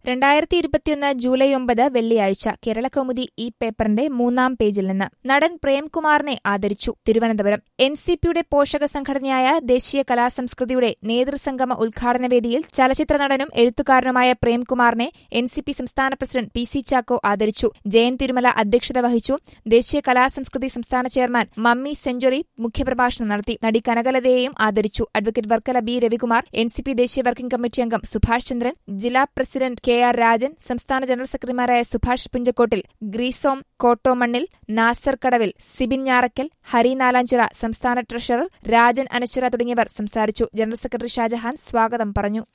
രണ്ടായിരത്തി ഇരുപത്തിയൊന്ന് ജൂലൈ ഒമ്പത് വെള്ളിയാഴ്ച കേരളകൗമുദി ഈ പേപ്പറിന്റെ മൂന്നാം പേജിൽ നിന്ന് നടൻ പ്രേംകുമാറിനെ ആദരിച്ചു തിരുവനന്തപുരം എൻ സി പിയുടെ പോഷക സംഘടനയായ ദേശീയ കലാസംസ്കൃതിയുടെ നേതൃസംഗമ ഉദ്ഘാടന വേദിയിൽ ചലച്ചിത്ര നടനും എഴുത്തുകാരനുമായ പ്രേംകുമാറിനെ എൻ സി പി സംസ്ഥാന പ്രസിഡന്റ് പി സി ചാക്കോ ആദരിച്ചു ജയൻ തിരുമല അധ്യക്ഷത വഹിച്ചു ദേശീയ കലാസംസ്കൃതി സംസ്ഥാന ചെയർമാൻ മമ്മി സെഞ്ചുറി മുഖ്യപ്രഭാഷണം നടത്തി നടി കനകലതയെയും ആദരിച്ചു advocate Varkala B Ravikumar N C P ദേശീയ വർക്കിംഗ് കമ്മിറ്റി അംഗം സുഭാഷ് ചന്ദ്രൻ ജില്ലാ പ്രസിഡന്റ് കെ ആർ രാജൻ സംസ്ഥാന ജനറൽ സെക്രട്ടറിമാരായ സുഭാഷ് പുഞ്ചക്കോട്ടിൽ ഗ്രീസോം കോട്ടോമണ്ണിൽ നാസർ കടവിൽ സിബിൻ ഞാറക്കൽ ഹരി നാലാഞ്ചിറ സംസ്ഥാന ട്രഷറർ രാജൻ അനശ്വര തുടങ്ങിയവർ സംസാരിച്ചു ജനറൽ സെക്രട്ടറി ഷാജഹാൻ സ്വാഗതം പറഞ്ഞു